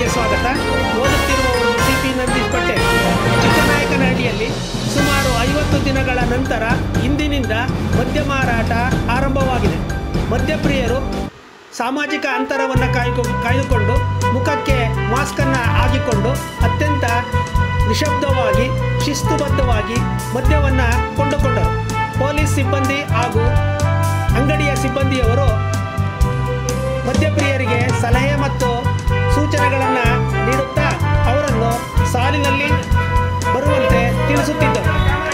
ಸ್ವಾಗತ ಓದುತ್ತಿರುವವರು C P Nandish Patel ಚಿಕ್ಕನಾಯಕನಹಳ್ಳಿಯಲ್ಲಿ ಸುಮಾರು ಐವತ್ತು ದಿನಗಳ ನಂತರ ಇಂದಿನಿಂದ ಮದ್ಯ ಮಾರಾಟ ಆರಂಭವಾಗಿದೆ ಮದ್ಯಪ್ರಿಯರು ಸಾಮಾಜಿಕ ಅಂತರವನ್ನು ಕಾಯ್ಕೊ ಕಾಯ್ದುಕೊಂಡು ಮುಖಕ್ಕೆ ಮಾಸ್ಕನ್ನು ಹಾಕಿಕೊಂಡು ಅತ್ಯಂತ ನಿಶಬ್ದವಾಗಿ ಶಿಸ್ತುಬದ್ಧವಾಗಿ ಮದ್ಯವನ್ನು ಕೊಂಡುಕೊಂಡರು ಪೊಲೀಸ್ ಸಿಬ್ಬಂದಿ ಹಾಗೂ ಅಂಗಡಿಯ ಸಿಬ್ಬಂದಿಯವರು ಮದ್ಯಪ್ರಿಯರಿಗೆ ಸಲಹೆ ಮತ್ತು ಸೂಚನೆಗಳನ್ನು ನೀಡುತ್ತಾ ಅವರನ್ನು ಸಾಲಿನಲ್ಲಿ ಬರುವಂತೆ ತಿಳಿಸುತ್ತಿದ್ದರು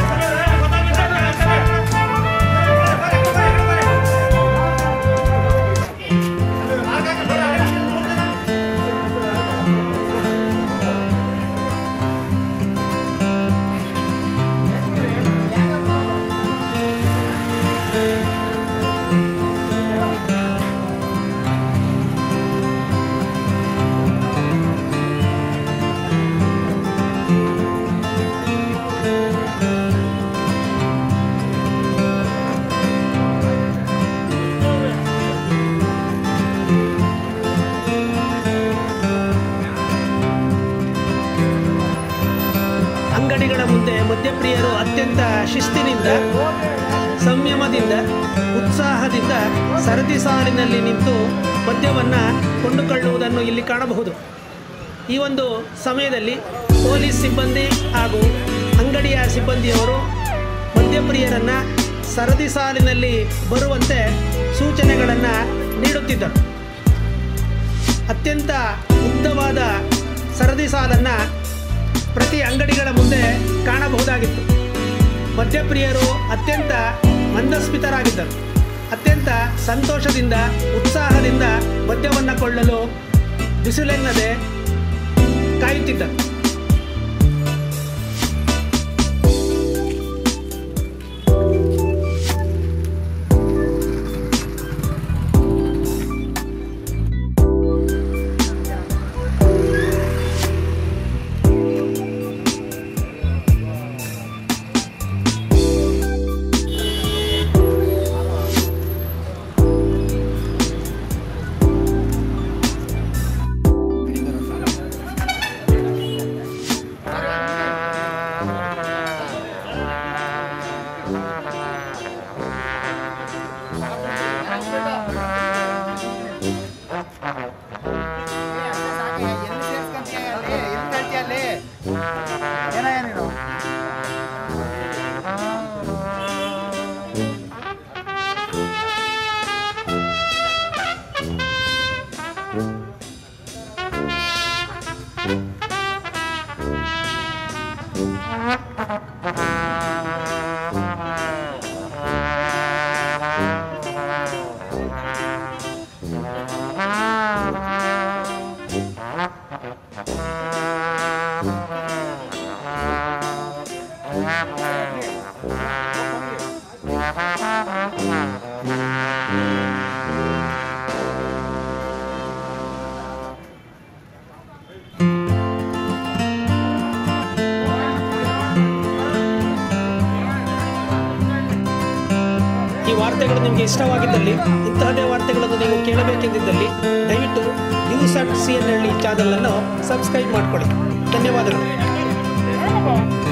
ಅಂಗಡಿಗಳ ಮುಂದೆ ಮದ್ಯಪ್ರಿಯರು ಅತ್ಯಂತ ಶಿಸ್ತಿನಿಂದ ಸಂಯಮದಿಂದ ಉತ್ಸಾಹದಿಂದ ಸರದಿ ಸಾಲಿನಲ್ಲಿ ನಿಂತು ಮದ್ಯವನ್ನು ಕೊಂಡುಕೊಳ್ಳುವುದನ್ನು ಇಲ್ಲಿ ಕಾಣಬಹುದು ಈ ಒಂದು ಸಮಯದಲ್ಲಿ ಪೊಲೀಸ್ ಸಿಬ್ಬಂದಿ ಹಾಗೂ ಅಂಗಡಿಯ ಸಿಬ್ಬಂದಿಯವರು ಮದ್ಯಪ್ರಿಯರನ್ನು ಸರದಿ ಸಾಲಿನಲ್ಲಿ ಬರುವಂತೆ ಸೂಚನೆಗಳನ್ನು ನೀಡುತ್ತಿದ್ದರು ಅತ್ಯಂತ ಉದ್ದವಾದ ಸರದಿ ಸಾಲನ್ನು ಪ್ರತಿ ಅಂಗಡಿಗಳ ಮುಂದೆ ಕಾಣಬಹುದಾಗಿತ್ತು ಮದ್ಯಪ್ರಿಯರು ಅತ್ಯಂತ ಮಂದಸ್ಮಿತರಾಗಿದ್ದರು ಅತ್ಯಂತ ಸಂತೋಷದಿಂದ ಉತ್ಸಾಹದಿಂದ ಮದ್ಯವನ್ನು ಕೊಳ್ಳಲು ಬಿಸಿಲೆನ್ನದೆ ಕಾಯುತ್ತಿದ್ದರು ಏನಯ್ಯ ನೀನು ಈ ವಾರ್ತೆಗಳು ನಿಮಗೆ ಇಷ್ಟವಾಗಿದ್ದಲ್ಲಿ ಇಂತಹದೇ ವಾರ್ತೆಗಳನ್ನು ನೀವು ಕೇಳಬೇಕೆಂದಿದ್ದಲ್ಲಿ ದಯವಿಟ್ಟು ನ್ಯೂಸ್ ಅಟ್ ಸಿ ಎನ್ ಹಳ್ಳಿ ಚಾನಲನ್ನು ಸಬ್ಸ್ಕ್ರೈಬ್ ಮಾಡಿಕೊಳ್ಳಿ ಧನ್ಯವಾದಗಳು